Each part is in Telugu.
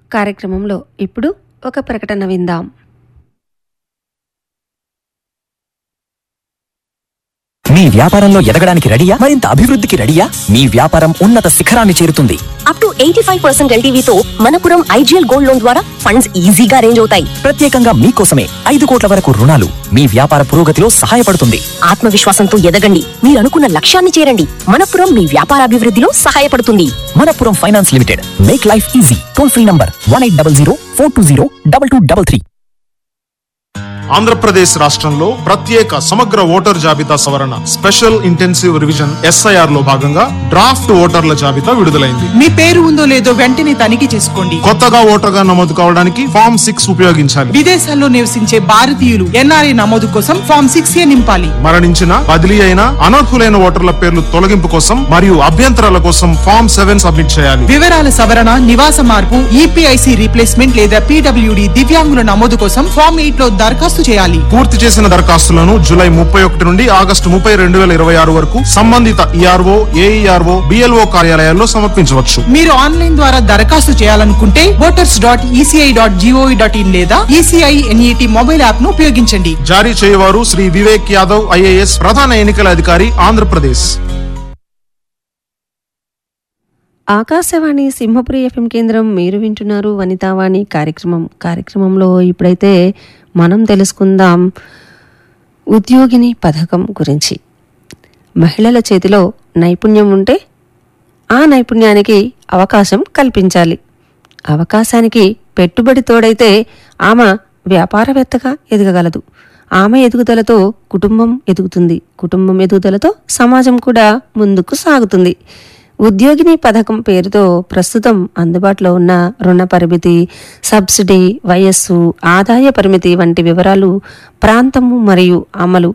కార్యక్రమంలో ఇప్పుడు ఒక ప్రకటన విందాం మీ వ్యాపారంలో ఎదగడానికి రెడీయా మరింత అభివృద్ధికి రెడీయా మీ వ్యాపారం ఉన్నత శిఖరాన్ని చేరుతుంది up to eighty five percent ఎల్టీవీతో మనపురం ఐజీఎల్ గోల్డ్ లోన్ ద్వారా ఫండ్స్ ఈజీగా అరేంజ్ అవుతాయి ప్రత్యేకంగా మీకోసమే ఐదు కోట్ల వరకు రుణాలు మీ వ్యాపార పురోగతిలో సహాయపడుతుంది ఆత్మవిశ్వాసంతో ఎదగండి మీరు అనుకున్న లక్ష్యాన్ని చేరండి మనపురం మీ వ్యాపార అభివృద్ధిలో సహాయపడుతుంది Manappuram finance limited make life easy toll free number one eight double zero four two zero double two double three Andhra Pradesh రాష్ట్రంలో ప్రత్యేక సమగ్ర ఓటర్ జాబితా సవరణ స్పెషల్ ఇంటెన్సివ్ రివిజన్ ఎస్ఐఆర్ లో భాగంగా డ్రాఫ్ట్ ఓటర్ల జాబితా విడుదలైంది మీ పేరు ఉందో లేదో వెంటనే తనిఖీ చేసుకోండి కొత్తగా ఓటర్గా నమోదు కావడానికి ఫామ్ సిక్స్ ఉపయోగించాలి విదేశాల్లో నివసించే భారతీయులు ఎన్ఆర్ఐ నమోదు కోసం ఫామ్ సిక్స్ ఏ నింపాలి మరణించిన బదిలీ అయిన అనర్హులైన ఓటర్ల పేర్లు తొలగింపు కోసం మరియు అభ్యంతరాల కోసం ఫామ్ సెవెన్ సబ్మిట్ చేయాలి వివరాల సవరణ నివాస మార్పు ఈపీఐసి రీప్లేస్మెంట్ లేదా పీడబ్ల్యూడి దివ్యాంగుల నమోదు కోసం ఫామ్ ఎయిట్ లో దరఖాస్తు చేయాలి పూర్తి చేసిన దరఖాస్తులను జూలై ముప్పై ఒకటి నుండి ఆగస్టు ముప్పై రెండు వేల ఇరవై ఆరు వరకు సంబంధిత ఈఆర్ఓ ఏఈఆర్ఓ బిఎల్ఓ కార్యాలయాల్లో సమర్పించవచ్చు మీరు ఆన్లైన్ ద్వారా దరఖాస్తు చేయాలనుకుంటే voters dot ECI dot GOV dot in లేదా ఈసీఐ ఎన్ఈటి మొబైల్ యాప్ ను ఉపయోగించండి జారీ చేయవారు శ్రీ వివేక్ యాదవ్ ఐఏఎస్ ప్రధాన ఎన్నికల అధికారి ఆంధ్రప్రదేశ్ ఆకాశవాణి సింహపురి ఎఫ్ఎం కేంద్రం మీరు వింటున్నారు వనితావాణి కార్యక్రమం కార్యక్రమంలో ఇప్పుడైతే మనం తెలుసుకుందాం ఉద్యోగిని పథకం గురించి మహిళల చేతిలో నైపుణ్యం ఉంటే ఆ నైపుణ్యానికి అవకాశం కల్పించాలి అవకాశానికి పెట్టుబడి తోడైతే ఆమె వ్యాపారవేత్తగా ఎదగగలదు ఆమె ఎదుగుదలతో కుటుంబం ఎదుగుతుంది కుటుంబం ఎదుగుదలతో సమాజం కూడా ముందుకు సాగుతుంది ఉద్యోగిని పథకం పేరుతో ప్రస్తుతం అందుబాటులో ఉన్న రుణ పరిమితి సబ్సిడీ వయస్సు ఆదాయ పరిమితి వంటి వివరాలు ప్రాంతము మరియు అమలు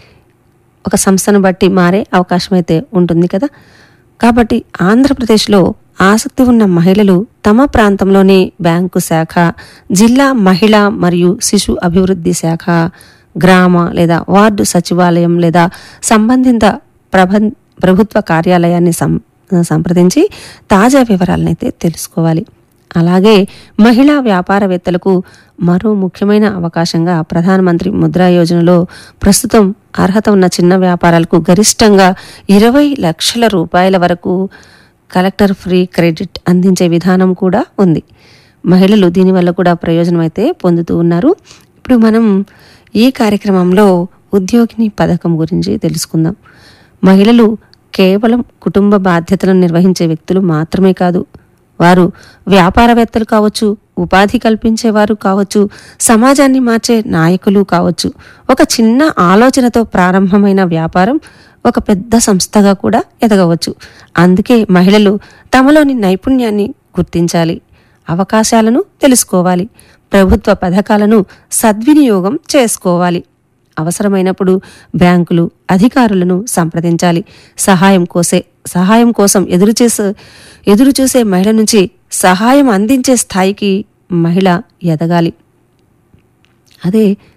ఒక సంస్థను బట్టి మారే అవకాశం అయితే ఉంటుంది కదా కాబట్టి ఆంధ్రప్రదేశ్లో ఆసక్తి ఉన్న మహిళలు తమ ప్రాంతంలోని బ్యాంకు శాఖ జిల్లా మహిళా మరియు శిశు అభివృద్ధి శాఖ గ్రామ లేదా వార్డు సచివాలయం లేదా సంబంధిత ప్రభ ప్రభుత్వ కార్యాలయాన్ని సం సంప్రదించి తాజా వివరాలను అయితే తెలుసుకోవాలి అలాగే మహిళా వ్యాపారవేత్తలకు మరో ముఖ్యమైన అవకాశంగా ప్రధానమంత్రి ముద్రా యోజనలో ప్రస్తుతం అర్హత ఉన్న చిన్న వ్యాపారాలకు గరిష్టంగా ఇరవై లక్షల రూపాయల వరకు కలెక్టర్ ఫ్రీ క్రెడిట్ అందించే విధానం కూడా ఉంది మహిళలు దీనివల్ల కూడా ప్రయోజనం అయితే పొందుతూ ఉన్నారు ఇప్పుడు మనం ఈ కార్యక్రమంలో ఉద్యోగిని పథకం గురించి తెలుసుకుందాం మహిళలు కేవలం కుటుంబ బాధ్యతలను నిర్వహించే వ్యక్తులు మాత్రమే కాదు వారు వ్యాపారవేత్తలు కావచ్చు ఉపాధి కల్పించేవారు కావచ్చు సమాజాన్ని మార్చే నాయకులు కావచ్చు ఒక చిన్న ఆలోచనతో ప్రారంభమైన వ్యాపారం ఒక పెద్ద సంస్థగా కూడా ఎదగవచ్చు అందుకే మహిళలు తమలోని నైపుణ్యాన్ని గుర్తించాలి అవకాశాలను తెలుసుకోవాలి ప్రభుత్వ పథకాలను సద్వినియోగం చేసుకోవాలి అవసరమైనప్పుడు బ్యాంకులు అధికారులను సంప్రదించాలి సహాయం కోసే సహాయం కోసం ఎదురుచేసే ఎదురుచూసే మహిళ నుంచి సహాయం అందించే స్థాయికి మహిళ ఎదగాలి అదే